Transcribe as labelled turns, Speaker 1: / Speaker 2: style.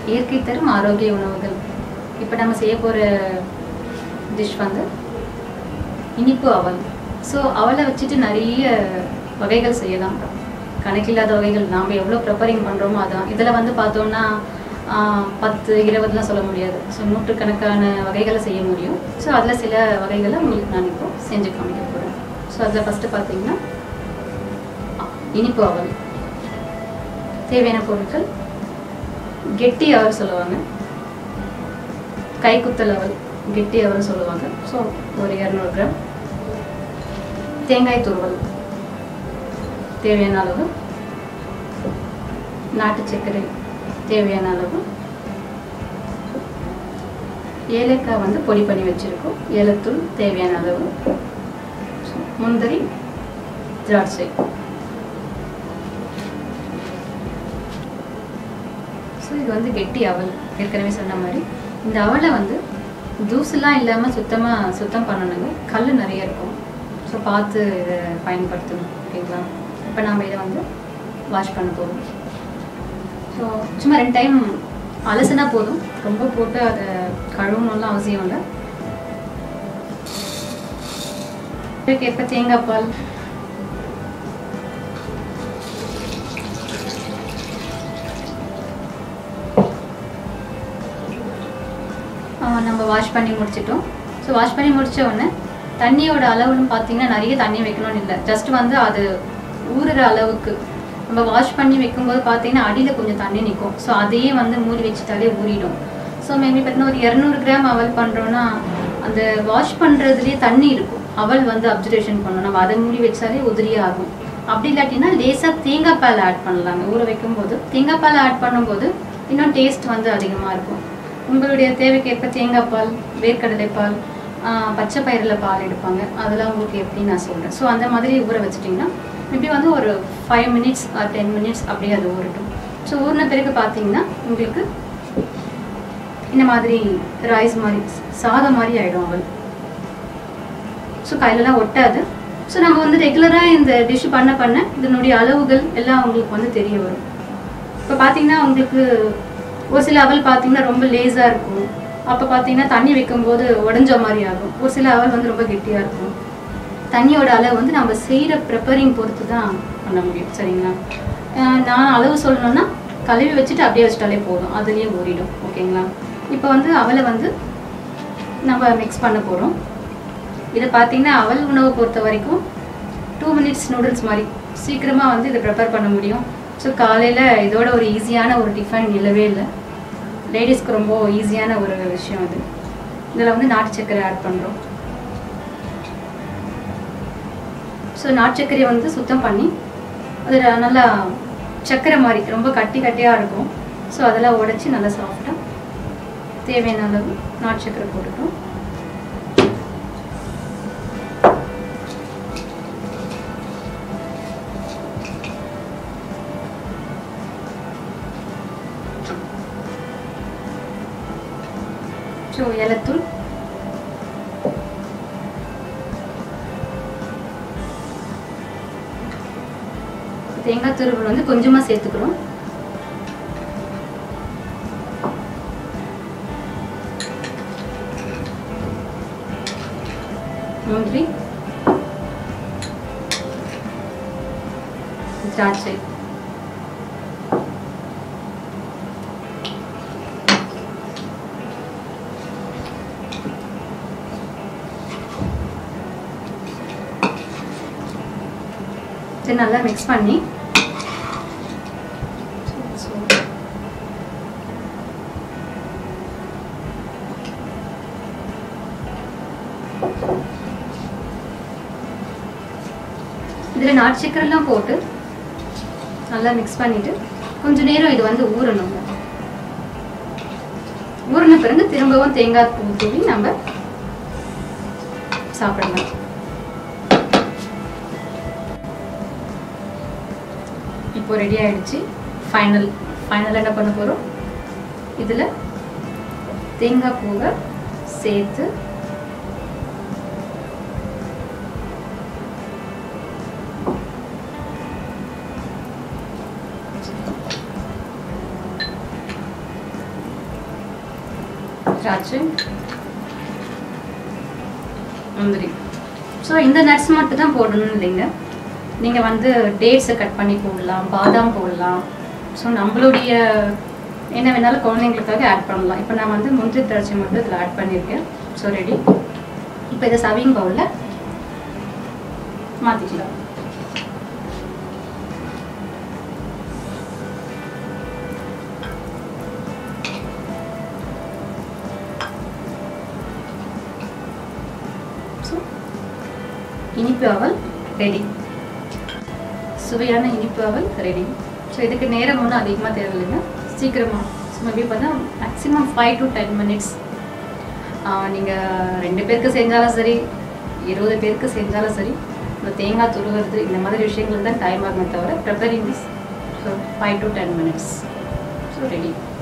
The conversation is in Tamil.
Speaker 1: இயற்கை தரும் ஆரோக்கிய உணவுகள் இப்போ நம்ம செய்ய போகிற டிஷ் வந்து இனிப்பு அவல் ஸோ அவலை வச்சுட்டு நிறைய வகைகள் செய்யலாம் கணக்கில்லாத வகைகள் நாம் எவ்வளோ ப்ரிப்பரிங் பண்ணுறோமோ அதான் இதில் வந்து பார்த்தோம்னா ஆஹ், பத்து இருபதுலாம் சொல்ல முடியாது ஸோ நூற்றுக்கணக்கான வகைகளை செய்ய முடியும் ஸோ அதில் சில வகைகளை உங்களுக்கு நான் இப்போ செஞ்சு காமிக்க போகிறேன் ஸோ அதில் ஃபஸ்ட்டு பார்த்தீங்கன்னா இனிப்பு அவல் தேவையான பொருட்கள் கெட்டி அவல் சொல்லுவாங்க கைக்குத்தல் அவல் கெட்டி அவல் சொல்லுவாங்க ஸோ ஒரு இரநூறு கிராம் தேங்காய் துருவல் தேவையான அளவு நாட்டு சர்க்கரை தேவையான அளவு ஏலக்காய் வந்து பொடி பண்ணி வச்சுருக்கோம் ஏலத்தூள் தேவையான அளவு முந்திரி திராட்சை ஸோ இது வந்து கெட்டி அவல் ஏற்கனவே சொன்ன மாதிரி இந்த அவலை வந்து தூசுலாம் இல்லாமல் சுத்தமாக சுத்தம் பண்ணணுங்க கல் நிறைய இருக்கும் ஸோ பார்த்து இதை பயன்படுத்தணும் ஓகேங்களா இப்போ நாம் இதை வந்து வாஷ் பண்ண போகிறோம் ஸோ சும்மா ரெண்டு டைம் அலசுனா போதும் ரொம்ப போட்டு அதை கழுவணும்லாம் அவசியம் இல்லை இதுக்கேற்ப தேங்காய் பால் ஆஹ் நம்ம வாஷ் பண்ணி முடிச்சிட்டோம் ஸோ வாஷ் பண்ணி முடிச்ச உடனே தண்ணியோட அளவுன்னு பார்த்தீங்கன்னா நிறைய தண்ணி வைக்கணும்னு இல்லை ஜஸ்ட் வந்து அது ஊறுற அளவுக்கு நம்ம வாஷ் பண்ணி வைக்கும்போது பார்த்தீங்கன்னா அடியில் கொஞ்சம் தண்ணி நிற்கும் ஸோ அதையே வந்து மூடி வச்சுட்டாலே ஊறிடும் ஸோ மேபி பார்த்தீங்கன்னா ஒரு இரநூறு கிராம் அவல் பண்ணுறோன்னா அந்த வாஷ் பண்ணுறதுலேயே தண்ணி இருக்கும் அவல் வந்து அப்சர்வேஷன் பண்ணணும் நம்ம அதை மூடி வச்சாலே உதிரியே ஆகும் அப்படி இல்லாட்டினா லேசாக தேங்காய் பால் ஆட் பண்ணலாங்க ஊற வைக்கும்போது தேங்காய் பால் ஆட் பண்ணும்போது இன்னும் டேஸ்ட் வந்து அதிகமாக இருக்கும் உங்களுடைய தேவைக்கேற்ப தேங்காய் பால் வேர்க்கடலை பால் ஆஹ் பச்சை பயிரில் பால் எடுப்பாங்க அதெல்லாம் உங்களுக்கு எப்படி நான் சொல்கிறேன் ஸோ அந்த மாதிரி ஊற வச்சிட்டிங்கன்னா மேபி வந்து ஒரு five minutes or ten minutes அப்படியே அது ஊறட்டும் ஸோ ஊறின பிறகு பார்த்தீங்கன்னா உங்களுக்கு இந்த மாதிரி ரைஸ் மாதிரி சாதம் மாதிரி ஆகிடும் அவள் ஸோ கையிலலாம் ஒட்டாது ஸோ நம்ம வந்து ரெகுலராக இந்த டிஷ் பண்ண பண்ண இதனுடைய அளவுகள் எல்லாம் உங்களுக்கு வந்து தெரிய வரும் இப்போ பார்த்தீங்கன்னா உங்களுக்கு ஒரு சில அவல் பார்த்தீங்கன்னா ரொம்ப லேஸாக இருக்கும் அப்போ பார்த்தீங்கன்னா தண்ணி வைக்கும்போது உடஞ்ச மாதிரி ஆகும் ஒரு சில அவல் வந்து ரொம்ப கெட்டியாக இருக்கும் தண்ணியோட அளவு வந்து நம்ம செய்கிற ப்ரிப்பரிங் பொறுத்து தான் பண்ண முடியும் சரிங்களா அஹ் நான் அளவு சொல்லணும்னா கழுவி வச்சுட்டு அப்படியே வச்சிட்டாலே போதும் அதுலேயே ஊறிடும் ஓகேங்களா இப்போ வந்து அவலை வந்து நம்ம மிக்ஸ் பண்ண போகிறோம் இதை பார்த்தீங்கன்னா அவல் உணவை பொறுத்த வரைக்கும் டூ மினிட்ஸ் நூடுல்ஸ் மாதிரி சீக்கிரமாக வந்து இதை ப்ரிப்பேர் பண்ண முடியும் ஸோ காலையில் இதோட ஒரு ஈஸியான ஒரு டிஃபன் இல்லவே இல்லை லேடிஸ்க்கு ரொம்ப ஈஸியான ஒரு விஷயம் அது இதில் வந்து நாட்டு சர்க்கரை ஆட் பண்ணுறோம் ஸோ நாட்டு சர்க்கரையை வந்து சுத்தம் பண்ணி அது ர- நல்லா சர்க்கரை மாதிரி ரொம்ப கட்டி கட்டியாக இருக்கும் ஸோ அதெல்லாம் உடைச்சி நல்லா சாஃப்டாக தேவையான அளவு நாட்டு சர்க்கரை போட்டுட்டோம் ஸோ ஏலத்தூள் தேங்காய் துருவல் வந்து கொஞ்சமா சேர்த்துக்கிறோம் முந்திரி திராட்சை இது நல்லா மிக்ஸ் பண்ணி இதில் நாட்டு சக்கரெல்லாம் போட்டு நல்லா மிக்ஸ் பண்ணிட்டு கொஞ்ச நேரம் இது வந்து ஊறணும் ஊறின பிறகு திரும்பவும் தேங்காய் பூ தூவி நம்ம சாப்பிடலாம் இப்போ ரெடி ஆயிடுச்சு ஃபைனல் ஃபைனல் என்ன பண்ண போகிறோம் இதில் தேங்காய் பூவை சேர்த்து திராட்சை முந்திரி ஸோ இந்த நட்ஸ் மட்டும் தான் போடணும் இல்லைங்க நீங்கள் வந்து டேட்ஸை கட் பண்ணி போடலாம் பாதாம் போடலாம் ஸோ நம்மளுடைய என்ன வேணாலும் குழந்தைங்களுக்காக ஆட் பண்ணலாம் இப்போ நான் வந்து முந்திரி திராட்சை மட்டும் இதில் ஆட் பண்ணியிருக்கேன் ஸோ ரெடி இப்போ இதை சவிங் பவுலில் மாற்றிக்கலாம் ஸோ இனிப்பு அவல் ரெடி சுவையான இனிப்பு அவல் ரெடி ஸோ இதுக்கு நேரம் ஒன்றும் அதிகமாக தேவையில்லைங்க சீக்கிரமாக ஸோ மேபி பார்த்தா maximum five to ten minutes நீங்கள் ரெண்டு பேருக்கு செஞ்சாலும் சரி இருபது பேருக்கு செஞ்சாலும் சரி இந்த தேங்காய் துருவுறது இந்த மாதிரி விஷயங்கள் தான் டைம் ஆகுமே தவிர preparing this so five to ten minutes so ready